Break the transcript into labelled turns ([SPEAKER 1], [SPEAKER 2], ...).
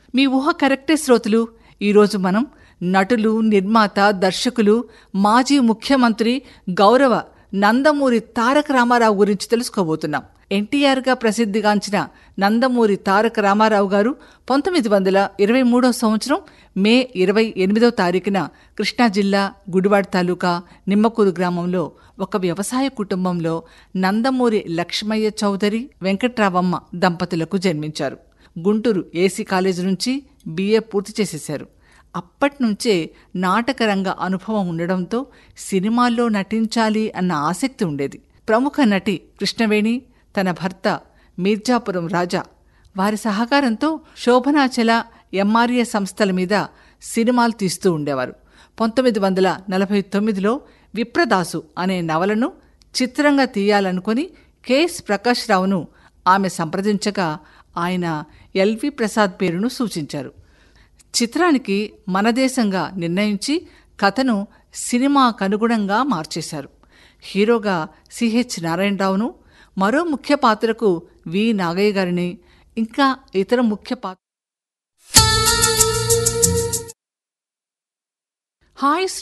[SPEAKER 1] మీ ఊహ కరెక్టే శ్రోతలు ఈరోజు మనం నటులు నిర్మాత దర్శకులు మాజీ ముఖ్యమంత్రి గౌరవ నందమూరి తారక రామారావు గురించి తెలుసుకోబోతున్నాం ఎన్టీఆర్గా ప్రసిద్ధిగాంచిన నందమూరి తారక రామారావు గారు పంతొమ్మిది వందల ఇరవై మూడో సంవత్సరం మే ఇరవై ఎనిమిదో తారీఖున కృష్ణా జిల్లా గుడివాడ తాలూకా నిమ్మకూరు గ్రామంలో ఒక వ్యవసాయ కుటుంబంలో నందమూరి లక్ష్మయ్య చౌదరి వెంకట్రావమ్మ దంపతులకు జన్మించారు గుంటూరు ఏసీ కాలేజీ నుంచి బీఏ పూర్తి చేసేశారు అప్పట్నుంచే నాటకరంగ అనుభవం ఉండడంతో సినిమాల్లో నటించాలి అన్న ఆసక్తి ఉండేది ప్రముఖ నటి కృష్ణవేణి తన భర్త మీర్జాపురం రాజా వారి సహకారంతో శోభనాచల ఎంఆర్ఏ సంస్థల మీద సినిమాలు తీస్తూ ఉండేవారు పంతొమ్మిది వందల నలభై తొమ్మిదిలో విప్రదాసు అనే నవలను చిత్రంగా తీయాలనుకుని కెఎస్ ప్రకాష్ రావును ఆమె సంప్రదించగా ఆయన ఎల్వి ప్రసాద్ పేరును సూచించారు చిత్రానికి మనదేశంగా నిర్ణయించి కథను సినిమాకనుగుణంగా మార్చేశారు హీరోగా సిహెచ్ నారాయణరావును మరో ముఖ్య పాత్రకు వి నాగయ్య గారిని ఇంకా ఇతర ముఖ్య పాత్ర హాయ్